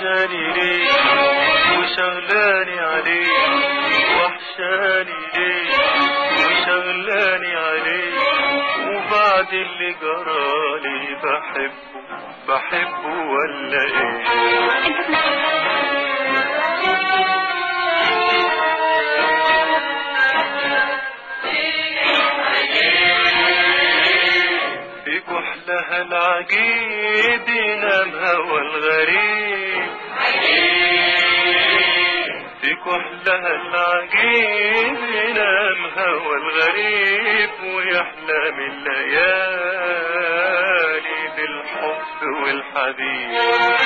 وحشاني ليه وشغلاني عليه وحشاني ليه وشغلاني عليه وبعد اللي جرالي بحبه بحبه ولا ايه في كحلها العجيب ينام هوى الغريب في كحلها العجيب ينام هوى الغريب ويحلم الليالي بالحب والحبيب